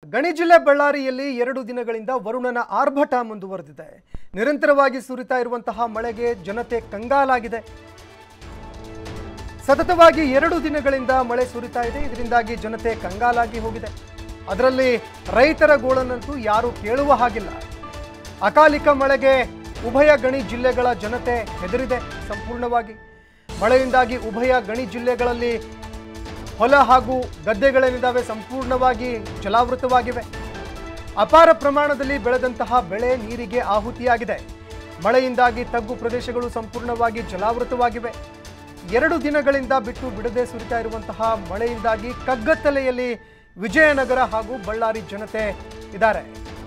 ಗಣಿ ಜಿಲ್ಲೆ ಬಳ್ಳಾರಿಯಲ್ಲಿ ಎರಡು ದಿನಗಳಿಂದ ವರುಣನ ಆರ್ಭಟ ಮುಂದುವರೆದಿದೆ ನಿರಂತರವಾಗಿ ಸುರಿತಾ ಇರುವಂತಹ ಮಳೆಗೆ ಜನತೆ ಕಂಗಾಲಾಗಿದೆ ಸತತವಾಗಿ ಎರಡು ದಿನಗಳಿಂದ ಮಳೆ ಸುರಿತಾ ಇದೆ ಇದರಿಂದಾಗಿ ಜನತೆ ಕಂಗಾಲಾಗಿ ಹೋಗಿದೆ ಅದರಲ್ಲಿ ರೈತರ ಗೋಳನ್ನಂತೂ ಯಾರೂ ಕೇಳುವ ಹಾಗಿಲ್ಲ ಅಕಾಲಿಕ ಮಳೆಗೆ ಉಭಯ ಗಣಿ ಜಿಲ್ಲೆಗಳ ಜನತೆ ಹೆದರಿದೆ ಸಂಪೂರ್ಣವಾಗಿ ಮಳೆಯಿಂದಾಗಿ ಉಭಯ ಗಣಿ ಜಿಲ್ಲೆಗಳಲ್ಲಿ ಹೊಲ ಹಾಗೂ ಗದ್ದೆಗಳೇನಿದ್ದಾವೆ ಸಂಪೂರ್ಣವಾಗಿ ಜಲಾವೃತವಾಗಿವೆ ಅಪಾರ ಪ್ರಮಾಣದಲ್ಲಿ ಬೆಳೆದಂತಹ ಬೆಳೆ ನೀರಿಗೆ ಆಹುತಿಯಾಗಿದೆ ಮಳೆಯಿಂದಾಗಿ ತಗ್ಗು ಪ್ರದೇಶಗಳು ಸಂಪೂರ್ಣವಾಗಿ ಜಲಾವೃತವಾಗಿವೆ ಎರಡು ದಿನಗಳಿಂದ ಬಿಟ್ಟು ಬಿಡದೆ ಸುರಿತಾ ಇರುವಂತಹ ಮಳೆಯಿಂದಾಗಿ ಕಗ್ಗತ್ತಲೆಯಲ್ಲಿ ವಿಜಯನಗರ ಹಾಗೂ ಬಳ್ಳಾರಿ ಜನತೆ ಇದ್ದಾರೆ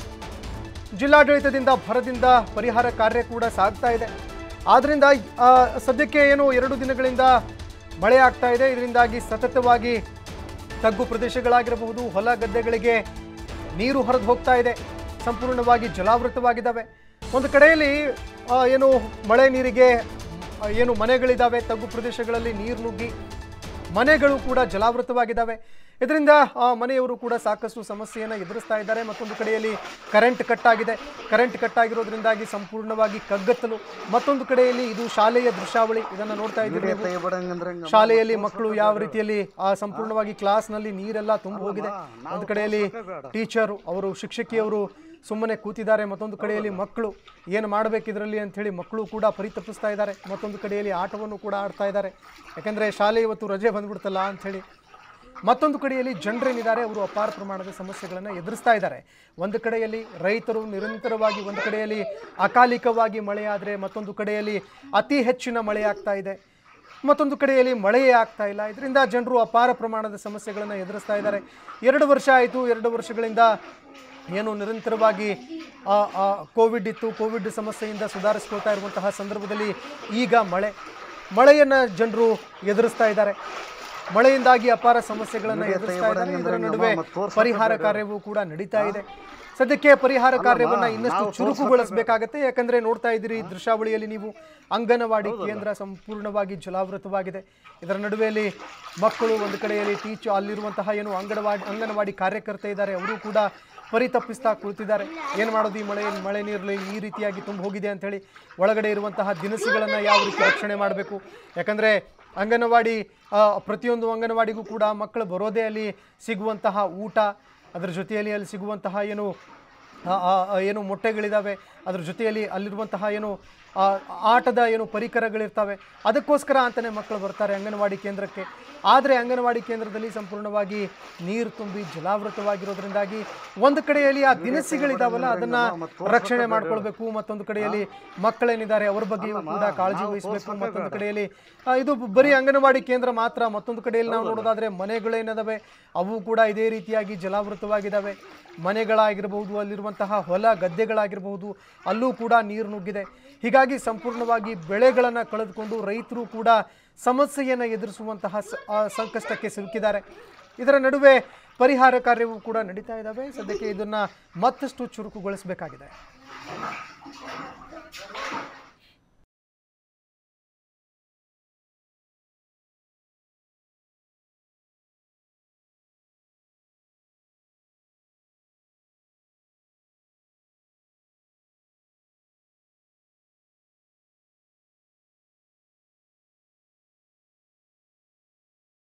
ಜಿಲ್ಲಾಡಳಿತದಿಂದ ಭರದಿಂದ ಪರಿಹಾರ ಕಾರ್ಯ ಕೂಡ ಸಾಗ್ತಾ ಇದೆ ಆದ್ರಿಂದ ಆ, ಸದ್ಯಕ್ಕೆ ಏನು ಎರಡು ದಿನಗಳಿಂದ ಮಳೆ ಆಗ್ತಾ ಇದೆ ಇದರಿಂದಾಗಿ ಸತತವಾಗಿ ತಗ್ಗು ಪ್ರದೇಶಗಳಾಗಿರಬಹುದು ಹೊಲ ಗದ್ದೆಗಳಿಗೆ ನೀರು ಹರಿದು ಹೋಗ್ತಾ ಇದೆ ಸಂಪೂರ್ಣವಾಗಿ ಜಲಾವೃತವಾಗಿದ್ದಾವೆ ಒಂದು ಕಡೆಯಲ್ಲಿ ಆ, ಏನು ಮಳೆ ನೀರಿಗೆ ಆ, ಏನು ಮನೆಗಳಿದ್ದಾವೆ ತಗ್ಗು ಪ್ರದೇಶಗಳಲ್ಲಿ ನೀರು ನುಗ್ಗಿ ಮನೆಗಳು ಕೂಡ ಜಲಾವೃತವಾಗಿದ್ದಾವೆ ಇದರಿಂದ ಆ, ಮನೆಯವರು ಕೂಡ ಸಾಕಷ್ಟು ಸಮಸ್ಯೆಯನ್ನು ಎದುರಿಸ್ತಾ ಇದ್ದಾರೆ ಮತ್ತೊಂದು ಕಡೆಯಲ್ಲಿ ಕರೆಂಟ್ ಕಟ್ ಆಗಿದೆ ಕರೆಂಟ್ ಕಟ್ ಆಗಿರೋದ್ರಿಂದಾಗಿ ಸಂಪೂರ್ಣವಾಗಿ ಕಗ್ಗತ್ತಲು ಮತ್ತೊಂದು ಕಡೆಯಲ್ಲಿ ಇದು ಶಾಲೆಯ ದೃಶ್ಯಾವಳಿ ಇದನ್ನು ನೋಡ್ತಾ ಇದ್ದೀರಿ ನೀವು. ಶಾಲೆಯಲ್ಲಿ ಮಕ್ಕಳು ಯಾವ ರೀತಿಯಲ್ಲಿ ಆ ಸಂಪೂರ್ಣವಾಗಿ ಕ್ಲಾಸ್ನಲ್ಲಿ ನೀರೆಲ್ಲ ತುಂಬ ಹೋಗಿದೆ ಒಂದು ಕಡೆಯಲ್ಲಿ ಟೀಚರು ಅವರು ಶಿಕ್ಷಕಿಯವರು ಸುಮ್ಮನೆ ಕೂತಿದ್ದಾರೆ ಮತ್ತೊಂದು ಕಡೆಯಲ್ಲಿ ಮಕ್ಕಳು ಏನು ಮಾಡಬೇಕು ಇದರಲ್ಲಿ ಅಂಥೇಳಿ ಮಕ್ಕಳು ಕೂಡ ಪರಿತಪಿಸ್ತಾ ಇದ್ದಾರೆ ಮತ್ತೊಂದು ಕಡೆಯಲ್ಲಿ ಆಟವನ್ನು ಕೂಡ ಆಡ್ತಾ ಇದ್ದಾರೆ ಯಾಕಂದರೆ ಶಾಲೆ ಇವತ್ತು ರಜೆ ಬಂದ್ಬಿಡ್ತಲ್ಲ ಅಂಥೇಳಿ ಮತ್ತೊಂದು ಕಡೆಯಲ್ಲಿ ಜನರೇನಿದ್ದಾರೆ ಅವರು ಅಪಾರ ಪ್ರಮಾಣದ ಸಮಸ್ಯೆಗಳನ್ನು ಎದುರಿಸ್ತಾ ಇದ್ದಾರೆ ಒಂದು ಕಡೆಯಲ್ಲಿ ರೈತರು ನಿರಂತರವಾಗಿ ಒಂದು ಕಡೆಯಲ್ಲಿ ಅಕಾಲಿಕವಾಗಿ ಮಳೆಯಾದರೆ ಮತ್ತೊಂದು ಕಡೆಯಲ್ಲಿ ಅತಿ ಹೆಚ್ಚಿನ ಮಳೆ ಆಗ್ತಾ ಇದೆ ಮತ್ತೊಂದು ಕಡೆಯಲ್ಲಿ ಮಳೆಯೇ ಆಗ್ತಾ ಇಲ್ಲ ಇದರಿಂದ ಜನರು ಅಪಾರ ಪ್ರಮಾಣದ ಸಮಸ್ಯೆಗಳನ್ನು ಎದುರಿಸ್ತಾ ಇದ್ದಾರೆ ಎರಡು ವರ್ಷ ಆಯಿತು ಎರಡು ವರ್ಷಗಳಿಂದ ಏನು ನಿರಂತರವಾಗಿ ಆ, ಆ, ಕೋವಿಡ್ ಇತ್ತು ಕೋವಿಡ್ ಸಮಸ್ಯೆಯಿಂದ ಸುಧಾರಿಸ್ಕೊಳ್ತಾ ಇರುವಂತಹ ಸಂದರ್ಭದಲ್ಲಿ ಈಗ ಮಳೆ ಮಳೆಯನ್ನು ಜನರು ಎದುರಿಸ್ತಾ ಇದ್ದಾರೆ ಮಳೆಯಿಂದಾಗಿ ಅಪಾರ ಸಮಸ್ಯೆಗಳನ್ನು ಎದುರಿಸ್ತಾ ಇದ್ದಾರೆ ಇದರ ನಡುವೆ ಪರಿಹಾರ ಕಾರ್ಯವೂ ಕೂಡ ನಡೀತಾ ಇದೆ ಸದ್ಯಕ್ಕೆ ಪರಿಹಾರ ಕಾರ್ಯವನ್ನ ಇನ್ನಷ್ಟು ಚುರುಕುಗೊಳಿಸಬೇಕಾಗತ್ತೆ ಯಾಕಂದ್ರೆ ನೋಡ್ತಾ ಇದ್ದೀರಿ ಈ ದೃಶ್ಯಾವಳಿಯಲ್ಲಿ ನೀವು ಅಂಗನವಾಡಿ ಕೇಂದ್ರ ಸಂಪೂರ್ಣವಾಗಿ ಜಲಾವೃತವಾಗಿದೆ ಇದರ ನಡುವೆಯಲ್ಲಿ ಮಕ್ಕಳು ಒಂದು ಕಡೆಯಲ್ಲಿ ಟೀಚ್ ಅಲ್ಲಿರುವಂತಹ ಏನು ಅಂಗನವಾಡಿ ಅಂಗನವಾಡಿ ಕಾರ್ಯಕರ್ತೆ ಇದ್ದಾರೆ ಅವರು ಕೂಡ ಪರಿತಪ್ಪಿಸ್ತಾ ಕುಳಿತಿದ್ದಾರೆ ಏನು ಮಾಡೋದು ಈ ಮಳೆ ಮಳೆ ನೀರಲ್ಲಿ ಈ ರೀತಿಯಾಗಿ ತುಂಬ ಹೋಗಿದೆ ಅಂಥೇಳಿ ಒಳಗಡೆ ಇರುವಂತಹ ದಿನಸಿಗಳನ್ನು ಯಾವ ರೀತಿ ರಕ್ಷಣೆ ಮಾಡಬೇಕು ಯಾಕಂದರೆ ಅಂಗನವಾಡಿ ಆ, ಪ್ರತಿಯೊಂದು ಅಂಗನವಾಡಿಗೂ ಕೂಡ ಮಕ್ಕಳು ಬರೋದೇ ಅಲ್ಲಿ ಸಿಗುವಂತಹ ಊಟ ಅದರ ಜೊತೆಯಲ್ಲಿ ಅಲ್ಲಿ ಸಿಗುವಂತಹ ಏನು ಆ, ಆ, ಆ, ಏನು ಮೊಟ್ಟೆಗಳಿದ್ದಾವೆ ಅದ್ರ ಜೊತೆಯಲ್ಲಿ ಅಲ್ಲಿರುವಂತಹ ಏನು ಆ, ಆಟದ ಏನು ಪರಿಕರಗಳಿರ್ತವೆ ಅದಕ್ಕೋಸ್ಕರ ಅಂತಲೇ ಮಕ್ಕಳು ಬರ್ತಾರೆ ಅಂಗನವಾಡಿ ಕೇಂದ್ರಕ್ಕೆ ಆದರೆ ಅಂಗನವಾಡಿ ಕೇಂದ್ರದಲ್ಲಿ ಸಂಪೂರ್ಣವಾಗಿ ನೀರು ತುಂಬಿ ಜಲಾವೃತವಾಗಿರೋದ್ರಿಂದಾಗಿ ಒಂದು ಕಡೆಯಲ್ಲಿ ಆ ದಿನಸಿಗಳಿದಾವಲ್ಲ ಅದನ್ನ ರಕ್ಷಣೆ ಮಾಡ್ಕೊಳ್ಬೇಕು ಮತ್ತೊಂದು ಕಡೆಯಲ್ಲಿ ಮಕ್ಕಳೇನಿದ್ದಾರೆ ಅವ್ರ ಬಗ್ಗೆಯೂ ಕೂಡ ಕಾಳಜಿ ವಹಿಸಬೇಕು ಮತ್ತೊಂದು ಕಡೆಯಲ್ಲಿ ಆ, ಇದು ಬರೀ ಅಂಗನವಾಡಿ ಕೇಂದ್ರ ಮಾತ್ರ ಮತ್ತೊಂದು ಕಡೆಯಲ್ಲಿ ನಾವು ನೋಡೋದಾದ್ರೆ ಮನೆಗಳೇನದಾವೆ ಅವು ಕೂಡ ಇದೇ ರೀತಿಯಾಗಿ ಜಲಾವೃತವಾಗಿದ್ದಾವೆ ಮನೆಗಳಾಗಿರಬಹುದು ಅಲ್ಲಿರುವಂತಹ ಹೊಲ ಗದ್ದೆಗಳಾಗಿರಬಹುದು ಅಲ್ಲೂ ಕೂಡ ನೀರು ನುಗ್ಗಿದೆ ಹೀಗಾಗಿ ಸಂಪೂರ್ಣವಾಗಿ ಬೆಳೆಗಳನ್ನು ಕಳೆದುಕೊಂಡು ರೈತರು ಕೂಡ ಸಮಸ್ಯೆಯನ್ನು ಎದುರಿಸುವಂತಹ ಸ- ಆ ಸಂಕಷ್ಟಕ್ಕೆ ಸಿಲುಕಿದ್ದಾರೆ ಇದರ ನಡುವೆ ಪರಿಹಾರ ಕಾರ್ಯವೂ ಕೂಡ ನಡೀತಾ ಇದ್ದಾವೆ ಸದ್ಯಕ್ಕೆ ಇದನ್ನು ಮತ್ತಷ್ಟು ಚುರುಕುಗೊಳಿಸಬೇಕಾಗಿದೆ